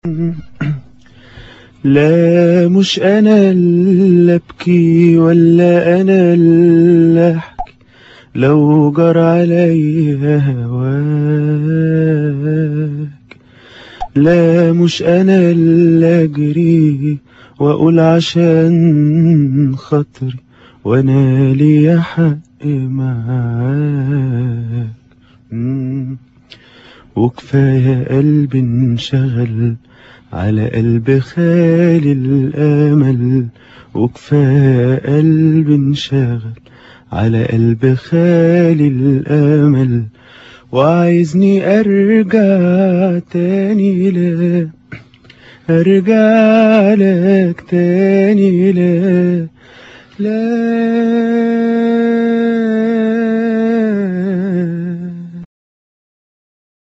لا مش أنا اللي أبكي ولا أنا اللي أحكي لو جرى عليا هواك لا مش أنا اللي أجري وأقول عشان خاطري وأنا ليا حق معاك مم. وكفاية قلبي انشغل على قلب خالي الأمل وكفاية قلبي انشغل على قلب خالي الأمل وعايزني أرجع تاني لا أرجع لك تاني لا لا